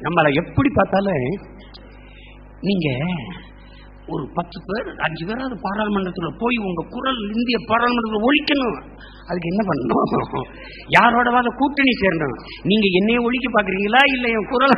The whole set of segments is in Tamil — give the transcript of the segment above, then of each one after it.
நம்மளை எப்படி பார்த்தாலும் நீங்க ஒரு பத்து பேர் அஞ்சு பேராவது பாராளுமன்றத்துல போய் உங்க குரல் இந்திய பாராளுமன்றத்தில் ஒழிக்கணும் அதுக்கு என்ன பண்ணணும் யாரோடவாத கூட்டணி சேரணும் நீங்க என்னைய ஒழிக்க பாக்குறீங்களா இல்ல என் குரல்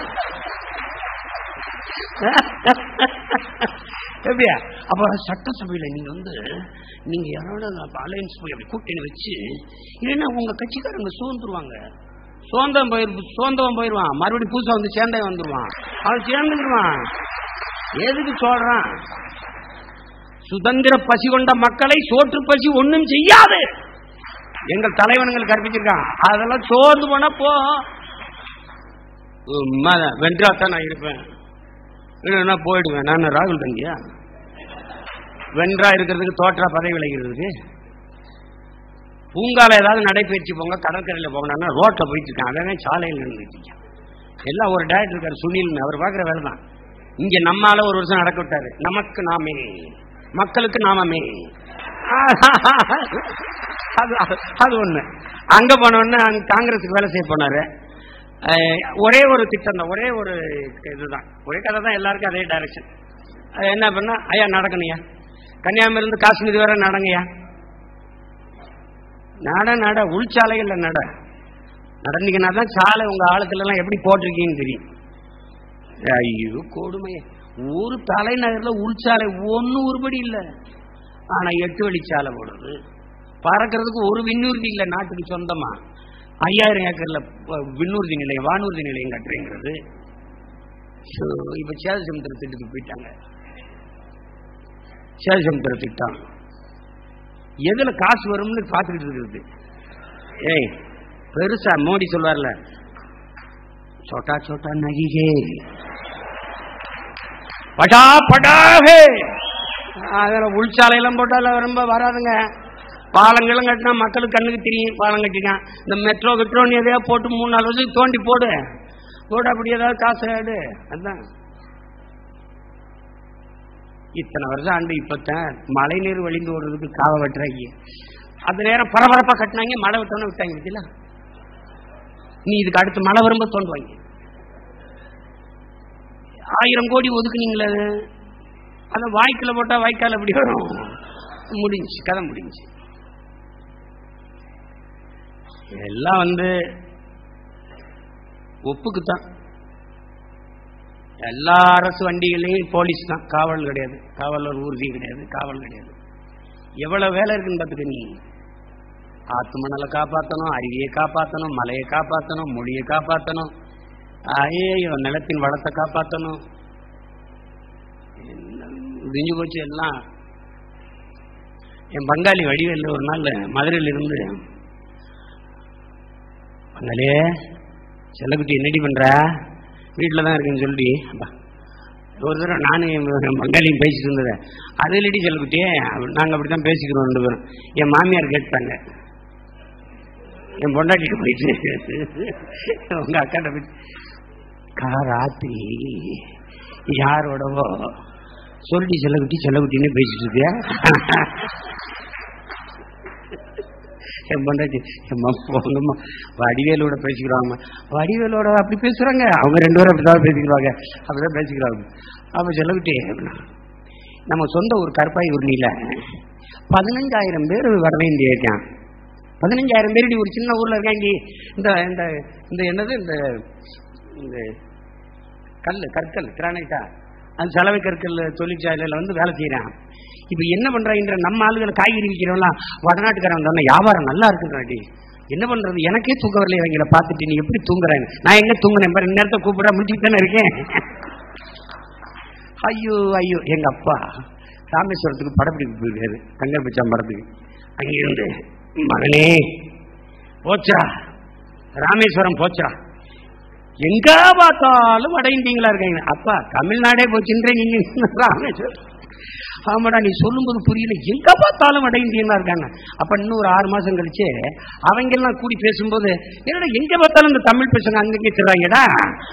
எப்படியா அப்ப சட்டசபையில நீங்க வந்து நீங்க யாரோட அலையன்ஸ் போய் அப்படி கூட்டணி வச்சு இல்லைன்னா உங்க கட்சிக்காரங்க சோர்ந்துருவாங்க சோந்தம் போயிரு சோந்தவன் போயிடுவான் மறுபடியும் புதுசா வந்து சேர்ந்தவன் வந்துருவான் அவன் சேர்ந்துருவான் எதுக்கு சொல்றான் சுதந்திர பசி கொண்ட மக்களை சோற்று பசி ஒண்ணும் செய்யாது எங்கள் தலைவனுங்கள் கற்பிச்சிருக்கான் அதெல்லாம் சோர்ந்து போனா போ வென்றாத்தான் நான் இருப்பேன் இல்லைன்னா போயிடுவேன் நான் ராகுல் தங்கியா வென்றா இருக்கிறதுக்கு தோற்றா பதவி விளைகிறதுக்கு பூங்கால ஏதாவது நடைபயிற்சி போங்க கடற்கரையில் போங்கன்னா ரோட்ல போயிட்டு இருக்கான் அவன் சாலையில் நின்றுட்டு இருக்கான் எல்லாம் ஒரு டேரக்டர் இருக்காரு சுனில் அவர் பார்க்குற வேலை தான் இங்க நம்மால ஒரு வருஷம் நடக்க விட்டாரு நமக்கு நாமே மக்களுக்கு நாமமே அது அது ஒண்ணு அங்க போனோடனே அங்க காங்கிரஸுக்கு வேலை செய்ய போனாரு அஹ் ஒரே ஒரு திட்டம் தான் ஒரே ஒரு இதுதான் ஒரே கதை தான் எல்லாருக்கும் அதே டைரக்ஷன் என்ன பண்ணா ஐயா நடக்கணுயா கன்னியாகுமரி இருந்து காஷ்மீர் வரை நடங்கய்யா நட நட உள்சாலைகள்ல நட நடந்தீங்கன்னா தான் சாலை உங்க ஆழத்துல எல்லாம் எப்படி போட்டிருக்கீங்கன்னு தெரியும் ஐயோ கொடுமை ஒரு தலைநகர்ல உள்சாலை ஒன்னு உருப்படி இல்ல ஆனா எட்டு வழிச்சாலை போடுறது பறக்கிறதுக்கு ஒரு விண்ணூர்தி இல்ல நாட்டுக்கு சொந்தமா ஐயாயிரம் ஏக்கர்ல ப- விண்ணூர்தி நிலையம் வானூர்தி நிலையம் கட்டுறேங்கிறது So, இப்ப சேதசமுத்திர திட்டத்துக்கு போயிட்டாங்க சேதசமுத்திர திட்டம் எதுல காசு வரும்னு பார்த்துக்கிட்டு இருக்கிறது ஏய் பெருசா மோடி சொல்வார்ல छोटा छोटा नहीं है படா படாஹே அதில் உள்சாலையெல்லாம் போட்டால ரொம்ப வராதுங்க பாலங்களும் கட்டினா மக்களுக்கு கண்ணுக்கு தெரியும் பாலம் கட்டிக்கான் இந்த மெட்ரோ கிட்ரோன்னு எதையா போட்டு மூணு நாலு வருஷத்துக்கு தோண்டி போடு போடு அப்படி ஏதாவது காசு ஆடு அதான் இத்தனை வருஷம் ஆண்டு இப்பத்தான் மழை நீர் வழிந்து ஓடுறதுக்கு காவ வெட்டுறாங்க அந்த நேரம் பரபரப்பா கட்டினாங்க மழை விட்டோன்னு விட்டாங்க பத்தியில நீ இதுக்கு அடுத்து மழை வரும்போது தோண்டுவாங்க ஆயிரம் கோடி ஒதுக்குனீங்களே அது. அதை வாய்க்குல போட்டா வாய்க்கால் எப்படி வரும் முடிஞ்சு கதை முடிஞ்சு எல்லாம் வந்து ஒப்புக்குத்தான் எல்லா அரசு வண்டிகளையும் போலீஸ் தான் காவல் கிடையாது காவலர் ஊர்தி கிடையாது காவல் கிடையாது எவ்வளவு வேலை இருக்குன்னு பார்த்துக்க நீ ஆத்து மணலை காப்பாற்றணும் அருவியை காப்பாற்றணும் மலையை காப்பாற்றணும் மொழியை காப்பாற்றணும் ஐயோ நிலத்தின் வளத்தை காப்பாற்றணும் முடிஞ்சு போச்சு எல்லாம் என் பங்காளி வடிவேல் ஒரு நாள் மதுரையில் இருந்து பங்காளியே செல்லக்குட்டி என்னடி பண்ற வீட்டில் தான் இருக்குன்னு சொல்லி அப்பா, ஒரு தடவை நானும் என் என் பங்காளியும் பேசிட்டு இருந்தது அது இல்லடி செல்லக்குட்டியே நாங்கள் அப்படி தான் பேசிக்கிறோம் ரெண்டு பேரும் என் மாமியார் கேட்டாங்க என் பொண்டாட்டிட்டு போயிட்டு உங்க அக்காட்ட போயிட்டு கா ராத்திரி யாரோடவோ சொல்லி செல்லக்குட்டி செல்லக்குட்டின்னு பேசிட்டு இருக்கியா என் பொண்டாட்டி எம்மா போங்கம்மா வடிவேலோட பேசிக்கிறாங்க வடிவேலோட அப்படி பேசுறாங்க அவங்க ரெண்டு பேரும் அப்படிதான் பேசிக்கிறாங்க அப்படிதான் பேசிக்கிறாங்க அப்ப செல்லக்குட்டி நம்ம சொந்த ஒரு கருப்பாய் உருணியில பதினஞ்சாயிரம் பேர் வர வேண்டிய இருக்கான் பதினஞ்சாயிரம் பேர் ஒரு சின்ன ஊர்ல இருக்காங்க இந்த இந்த இந்த என்னது இந்த இந்த கல் கற்கள் கிரானைட்டா அந்த சலவை கற்கள் தொழிற்சாலையில வந்து வேலை செய்யறான் இப்ப என்ன பண்றாங்க நம்ம ஆளுகளை காய்கறி விற்கிறவங்களாம் வடநாட்டுக்காரன் தானே வியாபாரம் நல்லா இருக்குறாடி என்ன பண்றது எனக்கே தூக்க வரல இவங்களை பார்த்துட்டு நீ எப்படி தூங்குறாங்க நான் எங்க தூங்குனேன் பாரு நேரத்தை கூப்பிட முடிச்சுட்டு தானே இருக்கேன் ஐயோ ஐயோ எங்க அப்பா ராமேஸ்வரத்துக்கு படப்பிடிப்பு போயிருக்காரு கங்கர் பச்சான் படத்துக்கு அங்கிருந்து மகனே போச்சா ராமேஸ்வரம் போச்சா எங்க பார்த்தாலும் வட இந்தியங்களா இருக்காங்க அப்பா தமிழ்நாடே போச்சுன்ற நீங்க ராமேஸ்வரம் ஆமாடா நீ சொல்லும்போது புரியல எங்க பார்த்தாலும் வட இந்தியனா இருக்காங்க அப்ப இன்னும் ஒரு ஆறு மாசம் கழிச்சு அவங்க எல்லாம் கூடி பேசும்போது என்னடா எங்க பார்த்தாலும் இந்த தமிழ் பேசுங்க அங்கங்கே திடுறாங்கடா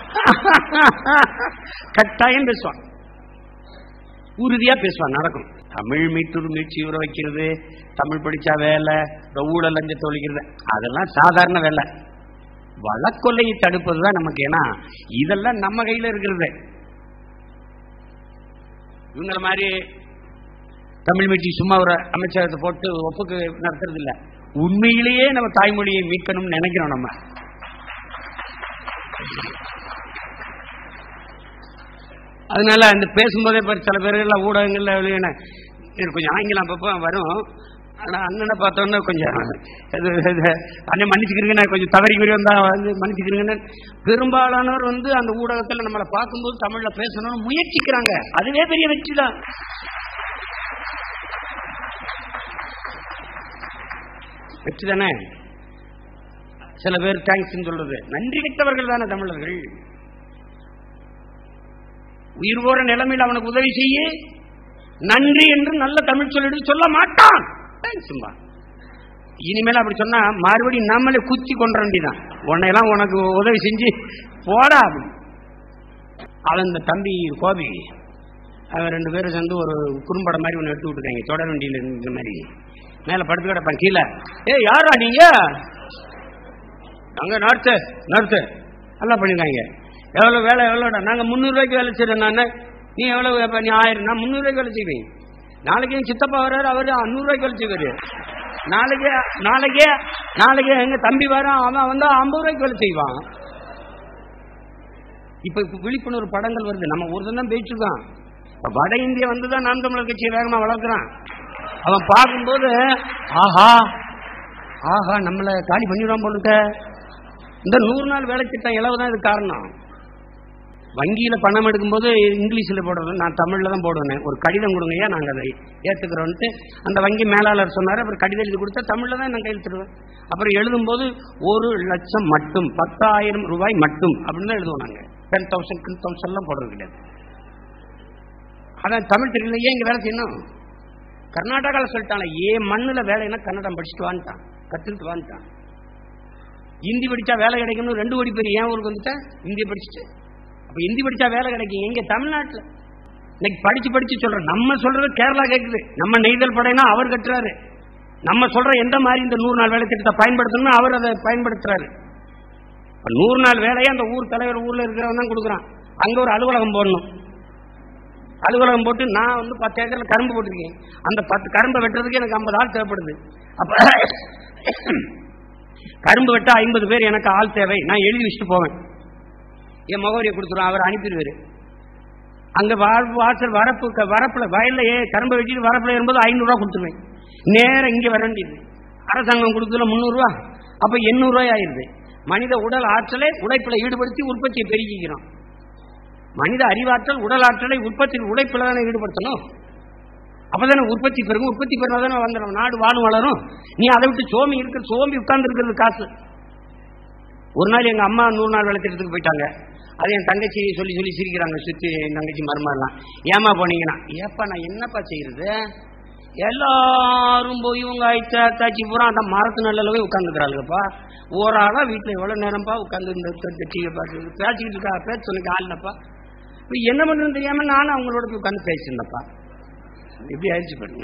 கட்டாயம் பேசுவான் உறுதியா பேசுவான் நடக்கும் தமிழ் மீட்டூர் மீட்சி உற வைக்கிறது தமிழ் படிச்சா வேலை இந்த ஊழல் லஞ்சத்தை ஒழிக்கிறது அதெல்லாம் சாதாரண வேலை வழக்கொல்லையை தடுப்பது தான் நமக்கு ஏன்னா இதெல்லாம் நம்ம கையில இருக்கிறது இவங்கள மாதிரி தமிழ் மீட்டிங் சும்மா ஒரு அமைச்சகத்தை போட்டு ஒப்புக்கு நடத்துறது இல்ல உண்மையிலேயே நம்ம தாய்மொழியை மீட்கணும்னு நினைக்கிறோம் நம்ம அதனால அந்த பேசும்போதே பாரு சில பேர்கள் ஊடகங்கள்ல வெளியான இது கொஞ்சம் ஆங்கிலம் அப்பப்போ வரும் ஆனா அண்ணனை பார்த்தோன்னா கொஞ்சம் இது இது, அண்ணன் மன்னிச்சுக்கிறீங்க கொஞ்சம் தவறி மீறி வந்தா வந்து மன்னிச்சுக்கிறீங்கன்னு பெரும்பாலானவர் வந்து அந்த ஊடகத்துல நம்மளை பார்க்கும்போது தமிழ்ல பேசணும்னு முயற்சிக்கிறாங்க அதுவே பெரிய வெற்றி தான் வெற்றி தானே சில பேர் தேங்க்ஸ் சொல்றது நன்றி கெட்டவர்கள் தானே தமிழர்கள் உயிர் போற நிலைமையில் அவனுக்கு உதவி செய்ய நன்றி என்று நல்ல தமிழ் சொல்லிட்டு சொல்ல மாட்டான் தேங்க்ஸ்மா இனிமேல் அப்படி சொன்னா மறுபடியும் நம்மளே குத்தி கொண்ட வேண்டிதான் உன்னையெல்லாம் உனக்கு உதவி செஞ்சு போடா அப்படி. அவன் இந்த தம்பி கோபி அவன் ரெண்டு பேரும் சேர்ந்து ஒரு குறும்படம் மாதிரி ஒன்று எடுத்து விட்டுருக்காங்க தொடர் வண்டியில் இந்த மாதிரி மேலே படுத்து கிடப்பான் கீழே ஏய் யாரா நீங்க அங்க நர்த்து நர்த்து நல்லா பண்ணிருக்காங்க எவ்வளவு வேலை எவ்வளோடா நாங்க முந்நூறு ரூபாய்க்கு வேலை செய்யறேன் நான் நீ எவ்வளவு அப்ப நீ ஆயிரம் நான் முந்நூறு ரூபாய்க்கு வேலை செய்வேன் நாளைக்கு என் சித்தப்பா வர்றாரு அவரு நூறு ரூபாய்க்கு வேலை செய்வாரு நாளைக்கு நாளைக்கு நாளைக்கு எங்க தம்பி வரான் அவன் வந்து ஐம்பது ரூபாய்க்கு வேலை செய்வான் இப்ப இப்ப விழிப்புணர்வு படங்கள் வருது நம்ம ஒரு தான் பேச்சுதான் இப்ப வட இந்தியா வந்துதான் நாம் தமிழர் கட்சியை வேகமா வளர்க்குறான் அவன் பார்க்கும்போது ஆஹா ஆஹா நம்மளை காலி பண்ணிடுவான் போலுக்க இந்த நூறு நாள் வேலை திட்டம் இளவு தான் இது காரணம் வங்கியில பணம் எடுக்கும்போது இங்கிலீஷ்ல போடுறது நான் தமிழ்ல தான் போடுவேன் ஒரு கடிதம் கொடுங்கய்யா நாங்க அதை ஏத்துக்கிறோம்ட்டு அந்த வங்கி மேலாளர் சொன்னாரு அப்புறம் கடிதம் எழுதி கொடுத்தா தமிழ்ல தான் நான் கையெழுத்துடுவேன் அப்புறம் எழுதும்போது ஒரு லட்சம் மட்டும் பத்தாயிரம் ரூபாய் மட்டும் அப்படின்னு தான் எழுதுவோம் நாங்க டென் தௌசண்ட் டென் தௌசண்ட் எல்லாம் போடுறது கிடையாது அதான் தமிழ் தெரியல ஏன் இங்க வேலை செய்யணும் கர்நாடகாவில் சொல்லிட்டாங்க ஏன் மண்ணுல வேலைன்னா கன்னடம் படிச்சுட்டு வான்ட்டான் கத்துக்கிட்டு வான்ட்டான் ஹிந்தி படிச்சா வேலை கிடைக்கணும் ரெண்டு கோடி பேர் ஏன் ஊருக்கு வந்துட்டா ஹிந்தி படிச்சுட்டு அப்ப ஹிந்தி படிச்சா வேலை கிடைக்கும் எங்க தமிழ்நாட்டுல இன்னைக்கு படிச்சு படிச்சு சொல்றேன் நம்ம சொல்றது கேரளா கேக்குது நம்ம நெய்தல் படைனா அவர் கட்டுறாரு நம்ம சொல்ற எந்த மாதிரி இந்த நூறு நாள் வேலை திட்டத்தை பயன்படுத்தணும்னு அவர் அதை பயன்படுத்துறாரு இப்ப நூறு நாள் வேலையை அந்த ஊர் தலைவர் ஊர்ல இருக்கிறவன் தான் கொடுக்குறான் அங்க ஒரு அலுவலகம் போடணும் அலுவலகம் போட்டு நான் வந்து பத்து ஏக்கர்ல கரும்பு போட்டிருக்கேன் அந்த பத்து கரும்பை வெட்டுறதுக்கு எனக்கு ஐம்பது ஆள் தேவைப்படுது அப்ப கரும்பு வெட்ட ஐம்பது பேர் எனக்கு ஆள் தேவை நான் எழுதி வச்சுட்டு போவேன் என் முகவரியை கொடுத்துருவோம் அவர் அனுப்பிடுவாரு அங்க வா- வாசல் வரப்பு க- வரப்புல வயல்ல ஏ கரும்பை வெட்டிட்டு வரப்புல ஏறும்போது ஐநூறு ரூபா கொடுத்துருவேன் நேரம் இங்க வர வேண்டியது அரசாங்கம் கொடுத்ததுல முந்நூறு ரூபா அப்ப எண்ணூறு ரூபாய் ஆயிருது மனித உடல் ஆற்றலை உழைப்புல ஈடுபடுத்தி உற்பத்தியை பெருக்கிக்கிறோம் மனித அறிவாற்றல் உடல் ஆற்றலை உற்பத்தியில் உழைப்புல தானே ஈடுபடுத்தணும் அப்பதானே உற்பத்தி பெருகும் உற்பத்தி பெருமா தானே வந்துடும் நாடு வாழும் வளரும் நீ அதை விட்டு சோம்பி இருக்க சோம்பி உட்கார்ந்து இருக்கிறது காசு ஒரு நாள் எங்க அம்மா நூறு நாள் வேலை திட்டத்துக்கு போயிட்டாங்க அது என் தங்கச்சி சொல்லி சொல்லி சிரிக்கிறாங்க சுத்தி என் தங்கச்சி மருமாலாம் ஏமா போனீங்கன்னா ஏப்பா நான் என்னப்பா செய்யறது எல்லாரும் போய் இவங்க ஆயிடுச்சா தாச்சி பூரா அந்த மரத்து நல்லல போய் உட்காந்துக்கிறாளுப்பா ஒரு ஆளா வீட்டுல எவ்வளவு நேரம்ப்பா உட்காந்து இந்த டிவியை பார்த்து பேசிக்கிட்டு இருக்கா பேச சொன்னக்கு ஆள்னப்பா இப்ப என்ன பண்றதுன்னு தெரியாம நானும் அவங்களோட போய் உட்காந்து பேசியிருந்தப்பா எப்படி ஆயிடுச்சு பாருங்க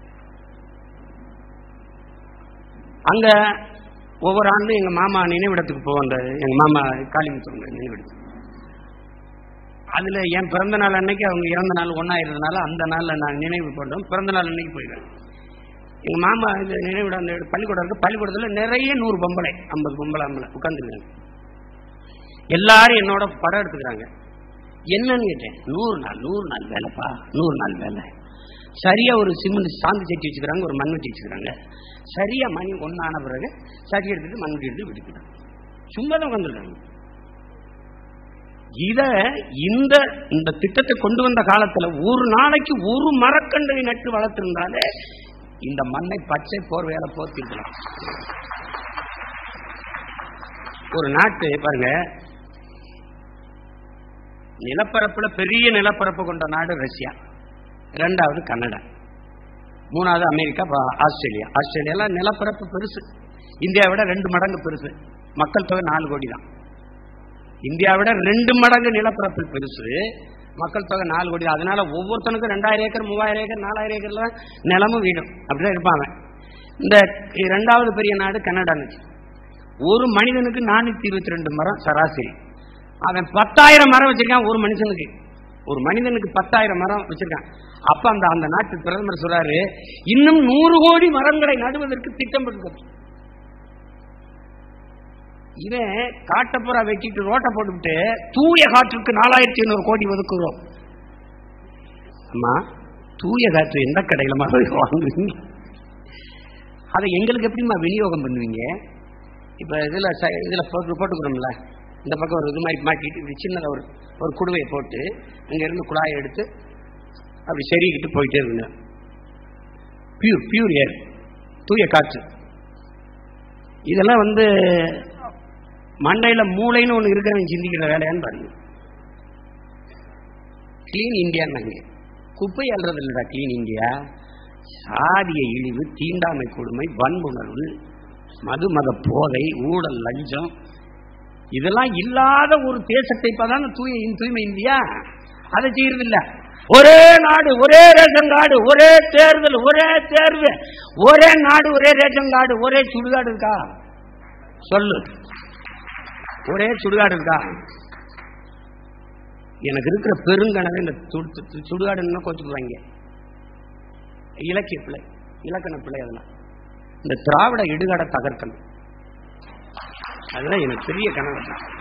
அங்க ஒவ்வொரு ஆண்டும் எங்க மாமா நினைவிடத்துக்கு போவோம் அந்த எங்க மாமா காளிமுத்துவங்க நினைவிடத்துக்கு அதுல என் பிறந்த நாள் அன்னைக்கு அவங்க இறந்த நாள் ஒன்னாயிருந்தனால அந்த நாள்ல நான் நினைவு பண்றோம் பிறந்த நாள் அன்னைக்கு போயிடுவேன் எங்க மாமா இந்த நினைவிடம் அந்த பள்ளிக்கூடம் இருக்கு பள்ளிக்கூடத்துல நிறைய நூறு பொம்பளை ஐம்பது பொம்பளை ஐம்பளை உட்காந்துருக்காங்க எல்லாரும் என்னோட படம் எடுத்துக்கிறாங்க என்னன்னு கேட்டேன் நூறு நாள் நூறு நாள் வேலைப்பா நூறு நாள் வேலை சரியா ஒரு சிமெண்ட் சாந்து சட்டி வச்சுக்கிறாங்க ஒரு மண்வெட்டி வச்சுக்கிறாங்க சரியா மணி ஒன்னான பிறகு சட்டி எடுத்துட்டு மண்வெட்டி எடுத்து விடுக்கிறாங்க சும்மா தான் உட்காந்துருக்காங்க இத இந்த இந்த திட்டத்தை கொண்டு வந்த காலத்துல ஒரு நாளைக்கு ஒரு மரக்கண்டை நட்டு வளர்த்திருந்தாலே இந்த மண்ணை பச்சை போர்வையால போர்த்திருக்கலாம் ஒரு நாட்டு பாருங்க நிலப்பரப்புல பெரிய நிலப்பரப்பு கொண்ட நாடு ரஷ்யா ரெண்டாவது கனடா மூணாவது அமெரிக்கா பா- ஆஸ்திரேலியா ஆஸ்திரேலியால நிலப்பரப்பு பெருசு இந்தியாவை விட ரெண்டு மடங்கு பெருசு மக்கள் தொகை நாலு கோடி தான் இந்தியாவை விட ரெண்டு மடங்கு நிலப்பரப்பு பெருசு மக்கள் தொகை நாலு கோடி தான். அதனால ஒவ்வொருத்தனுக்கும் ரெண்டாயிரம் ஏக்கர் மூவாயிரம் ஏக்கர் நாலாயிரம் ஏக்கர்ல நிலமும் வீடும் அப்படிதான் இருப்பாங்க இந்த ரெண்டாவது பெரிய நாடு கனடான்னு ஒரு மனிதனுக்கு நானூத்தி இருபத்தி ரெண்டு மரம் சராசரி அவன் பத்தாயிரம் மரம் வச்சிருக்கான் ஒரு மனுஷனுக்கு ஒரு மனிதனுக்கு பத்தாயிரம் மரம் வச்சிருக்கான் அப்ப அந்த அந்த நாட்டு பிரதமர் சொல்றாரு இன்னும் நூறு கோடி மரங்களை நடுவதற்கு திட்டம் இருக்கிறது இவன் காட்டப்புறா வெட்டிட்டு ரோட்டை போட்டுவிட்டு தூய காற்றுக்கு நாலாயிரத்தி ஐநூறு கோடி ஒதுக்குறோம் அம்மா தூய காற்று எந்த கடையில வாங்குவீங்க அதை எங்களுக்கு எப்படிமா விநியோகம் பண்ணுவீங்க இப்ப இதுல ச- இதுல போட்டு போட்டுக்கிறோம்ல இந்த பக்கம் ஒரு இது மாதிரி மாட்டிட்டு இப்படி சின்னதா ஒரு ஒரு குடுவையை போட்டு அங்க இருந்து குழாயை எடுத்து அப்படி செருகிட்டு போயிட்டே இருக்குங்க பியூர் பியூர் ஏர் தூய காற்று இதெல்லாம் வந்து மண்டையில மூளைன்னு ஒண்ணு இருக்கிறவன் சிந்திக்கிற வேலையான்னு பாருங்க கிளீன் இந்தியான்னாங்க குப்பை அல்றது இல்லடா கிளீன் இந்தியா சாதிய இழிவு தீண்டாமை கொடுமை வன்புணர்வு மது மத போதை ஊழல் லஞ்சம் இதெல்லாம் இல்லாத ஒரு தேசத்தை இப்பதான் தூய தூய்மை இந்தியா அதை செய்யறது இல்ல ஒரே நாடு ஒரே ரேஷன் கார்டு ஒரே தேர்தல் ஒரே தேர்வு ஒரே நாடு ஒரே ரேஷன் கார்டு ஒரே சுடுகாடு இருக்கா சொல்லு ஒரே சுடுகாடு இருக்கா எனக்கு இருக்கிற பெருங்கனவே இந்த சுடு- சு- சுடுகாடுன்னு கோச்சுக்குவாங்க இலக்கிய பிள்ளை இலக்கண பிள்ளை அதெல்லாம் இந்த திராவிட இடுகாடை தகர்க்கணும் அதுதான் எனக்கு பெரிய கனவு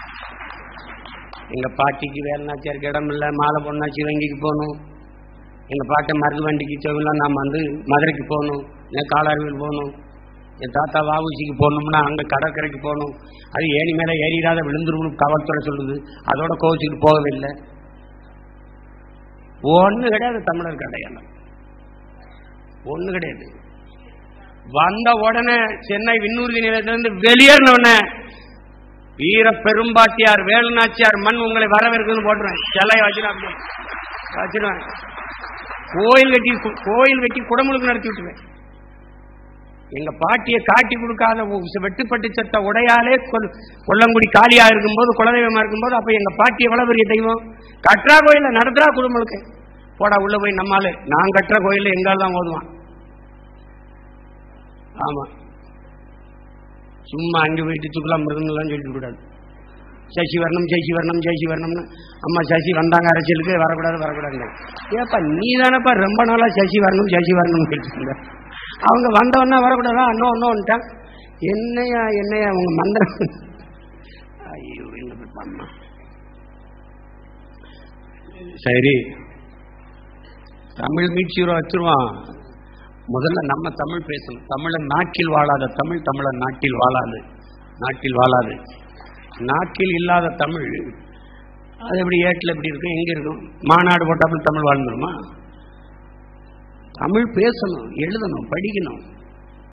எங்க பாட்டிக்கு வேலைனாச்சியாருக்கு இடம் இல்லை மாலை பொண்ணாச்சி வங்கிக்கு போகணும் எங்க பாட்டை மருந்து வண்டிக்கு செவிலாம் நாம் வந்து மதுரைக்கு போகணும் என் காலாறுவில் போகணும் என் தாத்தா வாவுசிக்கு போகணும்னா அங்க கடற்கரைக்கு போகணும் அது ஏணி மேல ஏறிடாத விழுந்துரும்னு காவல்துறை சொல்லுது அதோட கோவிச்சுட்டு போகவே இல்லை ஒண்ணு கிடையாது தமிழர் அடையாளம் ஒண்ணு கிடையாது வந்த உடனே சென்னை விண்ணூர்தி நிலையத்திலிருந்து வெளியேறின உடனே வீர பெரும்பாட்டியார் வேலுநாச்சியார் மண் உங்களை வரவேற்குன்னு போட்டுருவேன் சிலையை வச்சுட்டு வச்சிருவேன் கோயில் கட்டி கோயில் கட்டி குடமுழுக்கு நடத்தி விட்டுருவேன் எங்க பாட்டியை காட்டி கொடுக்காத உ- வெட்டுப்பட்டு செத்த உடையாலே கொல்- கொல்லங்குடி காலியா இருக்கும்போது குலதெய்வமா இருக்கும்போது அப்ப எங்க பாட்டி எவ்வளவு பெரிய தெய்வம் கற்றா கோயில்ல நடத்துறா குடும்பங்களுக்கு போடா உள்ள போய் நம்மாலு நான் கட்டுற கோயில்ல எங்கால் தான் ஓதுவான் ஆமா சும்மா அங்கே போயிட்டு சுக்கலாம் மிருதம்லாம் சொல்லிட்டு கூடாது சசி வரணும் சசி வரணும் சசி வரணும்னு அம்மா சசி வந்தாங்க அரசியலுக்கு வரக்கூடாது வரக்கூடாது ஏப்பா நீ தானப்பா ரொம்ப நாளா சசி வரணும் சசி வரணும்னு கேட்டு இருந்த அவங்க வந்தவொடனே வரக்கூடாதா அண்ணோ அண்ணோன்ட்டான் என்னையா என்னையா உங்க மந்திரம் ஐயோ என்ன பெத்த அம்மா சரி தமிழ் மீட்சியூரோ வச்சிருவான் முதல்ல நம்ம தமிழ் பேசணும் தமிழன் நாட்டில் வாழாத தமிழ் தமிழன் நாட்டில் வாழாது நாட்டில் வாழாது நாட்டில் இல்லாத தமிழ் அது எப்படி ஏட்டில் எப்படி இருக்கும் எங்க இருக்கும் மாநாடு போட்டாப்புல தமிழ் வாழ்ந்துருமா தமிழ் பேசணும் எழுதணும் படிக்கணும்